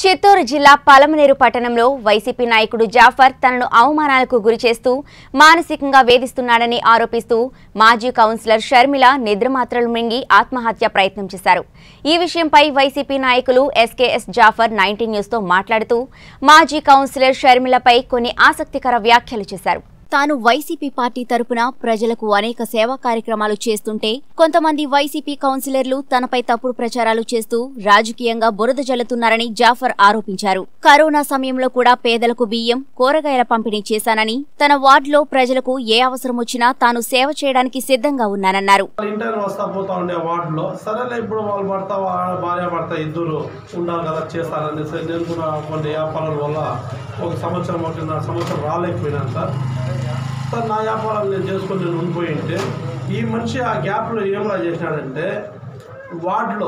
చిత్తూరు జిల్లా పలమనేరు పట్టణంలో వైసీపీ నాయకుడు జాఫర్ తనను అవమానాలకు గురి చేస్తూ మానసికంగా వేధిస్తున్నాడని ఆరోపిస్తూ మాజీ కౌన్సిలర్ షర్మిల నిద్రమాత్రలు మింగి ఆత్మహత్య ప్రయత్నం చేశారు ఈ విషయంపై వైసీపీ నాయకులు ఎస్కేఎస్ జాఫర్ నైన్టీన్ న్యూస్తో మాట్లాడుతూ మాజీ కౌన్సిలర్ షర్మిలపై కొన్ని ఆసక్తికర వ్యాఖ్యలు చేశారు తాను వైసీపీ పార్టీ తరపున ప్రజలకు అనేక సేవా కార్యక్రమాలు చేస్తుంటే కొంతమంది వైసీపీ కౌన్సిలర్లు తనపై తప్పుడు ప్రచారాలు చేస్తూ రాజకీయంగా బురద జల్లుతున్నారని జాఫర్ ఆరోపించారు కరోనా సమయంలో కూడా పేదలకు బియ్యం కూరగాయల పంపిణీ చేశానని తన వార్డులో ప్రజలకు ఏ అవసరం వచ్చినా తాను సేవ చేయడానికి సిద్ధంగా ఉన్నానన్నారు వాళ్ళ ఇంటర్ వస్తా పోతా ఉండే వార్డులో సరేలే ఇప్పుడు వాళ్ళు భర్త వా- భార్య భర్త ఇద్దరు ఉండాలి కదా చేస్తారనేసి నేను కూడా కొన్ని వ్యాపారాల వల్ల ఒక సంవత్సరం ఒకటిన్నర సంవత్సరం రాలేకపోయినాను సార్ సార్ నా వ్యాపారాలు నేను చేసుకొని నేను ఉండిపోయి ఉంటే ఈ మనిషి ఆ గ్యాప్లో ఏమరా చేసినాడంటే వార్డులో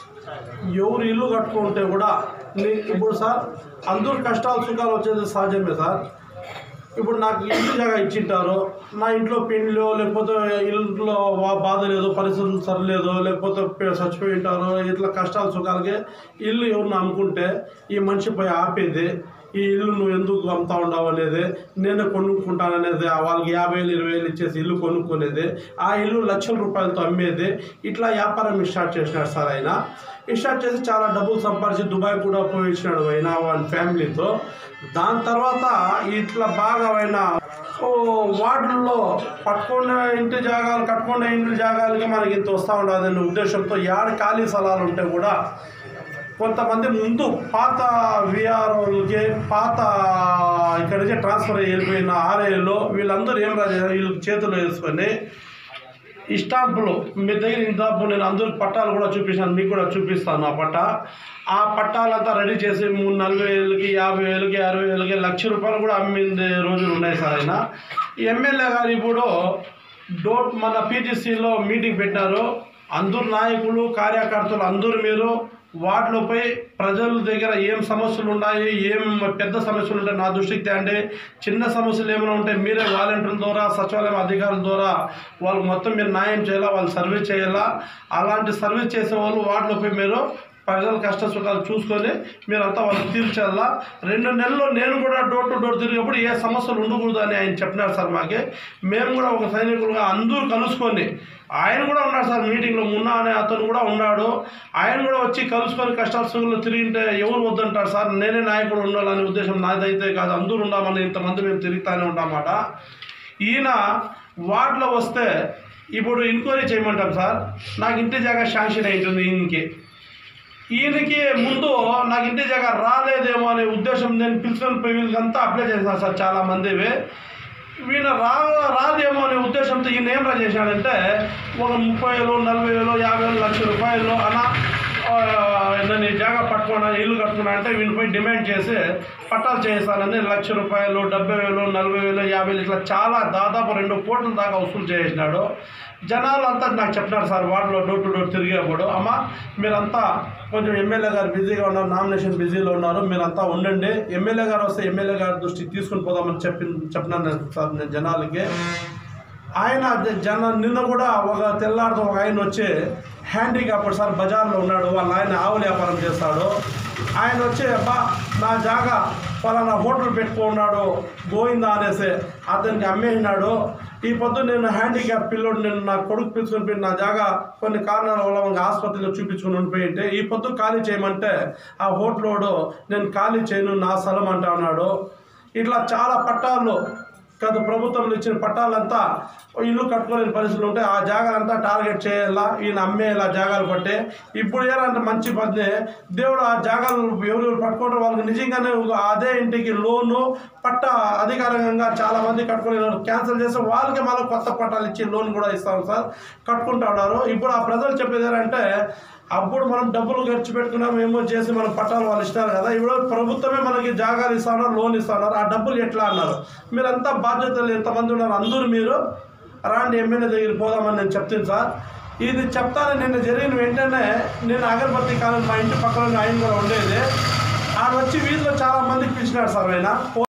ఎవరు ఇల్లు కట్టుకుంటే కూడా నీ- ఇప్పుడు సార్ అందరు కష్టాలు సుఖాలు వచ్చేది సహజమే సార్ ఇప్పుడు నాకు ఇంటి జాగా ఇచ్చింటారు నా ఇంట్లో పెళ్ళిలో లేకపోతే ఇంట్లో వా- బాధ లేదు పరిస్థితులు సరిలేదు లేకపోతే పే- చచ్చిపోయి ఉంటారు ఇట్లా కష్టాలు సుఖాలకి ఇల్లు ఎవరిని అనుకుంటే ఈ మనిషి పోయి ఆపేది ఈ ఇల్లు నువ్వు ఎందుకు అమ్ముతా ఉండవు అనేది నేను కొనుక్కుంటాననేది ఆ వాళ్ళకి యాభై వేలు ఇరవై వేలు ఇచ్చేసి ఇల్లు కొనుక్కునేది ఆ ఇల్లు లక్షల రూపాయలతో అమ్మేది ఇట్లా వ్యాపారం స్టార్ట్ చేసినాడు సార్ ఆయన స్టార్ట్ చేసి చాలా డబ్బులు సంపాదించి దుబాయ్ కూడా పోయి ఇచ్చినాడు ఆయన వాళ్ళ ఫ్యామిలీతో దాని తర్వాత ఇట్లా బాగా ఆయన ఓ వార్డుల్లో పట్టుకున్న ఇంటి జాగాలు కట్టుకున్న ఇంటి జాగాలకి మనకి ఇంత వస్తూ ఉండదనే ఉద్దేశంతో యాడ ఖాళీ స్థలాలు ఉంటే కూడా కొంతమంది ముందు పాత విఆర్ఓలకి పాత ఇక్కడ నుంచి ట్రాన్స్ఫర్ అయ్యి వెళ్ళిపోయిన ఆర్ఏలో వీళ్ళందరూ ఏం రాజు వీళ్ళు చేతులు వేసుకొని ఈ స్టాంపులు మీ దగ్గర ఇందాపు నేను అందరు పట్టాలు కూడా చూపించాను మీకు కూడా చూపిస్తాను ఆ పట్ట ఆ పట్టాలంతా రెడీ చేసి మూడు నలభై వేలకి యాభై వేలకి అరవై వేలకి లక్ష రూపాయలు కూడా అమ్మింది రోజులు ఉన్నాయి సార్ ఆయన ఎమ్మెల్యే గారు ఇప్పుడు డోట్ మన పీటీసీలో మీటింగ్ పెట్టినారు అందరు నాయకులు కార్యకర్తలు అందరూ మీరు వాటిలోపై ప్రజల దగ్గర ఏం సమస్యలు ఉన్నాయి ఏం పెద్ద సమస్యలు ఉంటాయి నా దృష్టికి తేండి చిన్న సమస్యలు ఏమైనా ఉంటే మీరే వాలంటీర్ల ద్వారా సచివాలయం అధికారుల ద్వారా వాళ్ళకి మొత్తం మీరు న్యాయం చేయాలా వాళ్ళు సర్వీస్ చేయాలా అలాంటి సర్వీస్ చేసే వాళ్ళు వాటిలోపై మీరు ప్రజల కష్ట సుఖాలు చూసుకొని మీరంతా వాళ్ళకి తీర్చాలా రెండు నెలల్లో నేను కూడా డోర్ టు డోర్ తిరిగినప్పుడు ఏ సమస్యలు ఉండకూడదు అని ఆయన చెప్పినారు సార్ మాకి మేము కూడా ఒక సైనికులుగా అందరూ కలుసుకొని ఆయన కూడా ఉన్నాడు సార్ మీటింగ్లో మున్నా అనే అతను కూడా ఉన్నాడు ఆయన కూడా వచ్చి కలుసుకొని కష్టాల సుఖాలు తిరిగింటే ఎవరు వద్దంటారు సార్ నేనే నాయకుడు ఉండాలనే ఉద్దేశం నాదైతే కాదు అందరూ ఉండామని ఇంతమంది మేము తిరుగుతానే ఉన్నామాట ఈయన వార్డులో వస్తే ఇప్పుడు ఎంక్వైరీ చేయమంటాం సార్ నాకు ఇంటి జాగా శాంక్షన్ అయింటుంది ఈయనకి ఈయనకి ముందు నాకు ఇంటి జాగా రాలేదేమో అనే ఉద్దేశం నేను పిలిచిన వీళ్ళకంతా అప్లై చేశాను సార్ చాలా మందివి వీళ్ళ రా రాదేమో అనే ఉద్దేశంతో ఈయన ఏం రా చేశాడంటే ఒక ముప్పై వేలు నలభై వేలు యాభై వేలు లక్ష రూపాయలు అలా ఆ, నేను ఈ జాగా పట్టుకున్నా ఇల్లు కట్టుకున్నా అంటే వీళ్ళపై డిమాండ్ చేసి పట్టాలు చేస్తానని లక్ష రూపాయలు డెబ్బై వేలు నలభై వేలు యాభై వేలు ఇట్లా చాలా దాదాపు రెండు కోట్ల దాకా వసూలు చేసినాడు జనాలు అంతా నాకు చెప్పినారు సార్ వార్డులో డోర్ టు డోర్ తిరిగేప్పుడు అమ్మ మీరంతా కొంచెం ఎమ్మెల్యే గారు బిజీగా ఉన్నారు నామినేషన్ బిజీలో ఉన్నారు మీరంతా ఉండండి ఎమ్మెల్యే గారు వస్తే ఎమ్మెల్యే గారి దృష్టికి తీసుకుని పోదామని చెప్పి చెప్పినాను నేను సార్ నేను జనాలకి ఆయన జ- జన నిన్న కూడా ఒక తెల్లారితో ఒక ఆయన వచ్చి హ్యాండిక్యాప్ సార్ బజార్లో ఉన్నాడు వాళ్ళ ఆయన ఆవుల వ్యాపారం చేస్తాడు ఆయన వచ్చి అబ్బా నా జాగా పలానా హోటల్ పెట్టుకున్నాడు గోవిందా అనేసి అతనికి అమ్మేసినాడు ఈ పొద్దు నేను హ్యాండిక్యాప్ పిల్లోడు నేను నా కొడుకు పిలుచుకొని పోయి నా జాగా కొన్ని కారణాల వల్ల ఒక ఆసుపత్రిలో చూపించుకుని ఉండిపోయింటే ఈ పొద్దు ఖాళీ చేయమంటే ఆ హోటలోడు నేను ఖాళీ చేయను నా స్థలం అంటా ఉన్నాడు ఇట్లా చాలా పట్టాలు గత ప్రభుత్వంలో ఇచ్చిన పట్టాలంతా ఇల్లు కట్టుకోలేని పరిస్థితులు ఉంటే ఆ జాగాలంతా టార్గెట్ చేయాలా ఈయన అమ్మేలా జాగాలు పట్టే ఇప్పుడు ఏదంటే మంచి పద్ధతి దేవుడు ఆ జాగాలు ఎవరెవరు పట్టుకుంటారో వాళ్ళకి నిజంగానే ఒక అదే ఇంటికి లోను పట్ట అధికారికంగా చాలా మంది కట్టుకునే క్యాన్సిల్ చేస్తే వాళ్ళకి మళ్ళీ కొత్త పట్టాలు ఇచ్చి లోన్ కూడా ఇస్తాం సార్ కట్టుకుంటా ఉన్నారు ఇప్పుడు ఆ ప్రజలు చెప్పేది ఏంటంటే అప్పుడు మనం డబ్బులు ఖర్చు పెట్టుకున్నాం ఏమో చేసి మనం పట్టాలు వాళ్ళు ఇస్తారు కదా ఇప్పుడు ప్రభుత్వమే మనకి జాగాలు ఇస్తున్నారు లోన్ ఇస్తున్నారు ఆ డబ్బులు ఎట్లా అన్నారు మీరంతా బాధ్యతలు ఎంతమంది ఉన్నారు అందరూ మీరు రాండి ఎమ్మెల్యే దగ్గర పోదామని నేను చెప్తాను సార్ ఇది చెప్తాను నిన్న జరిగిన వెంటనే నేను అగరబత్తి కాలం మా ఇంటి పక్కన ఆయన కూడా ఉండేది ఆడ వచ్చి వీధిలో చాలా మందికి పిలిచినాడు సార్ ఆయన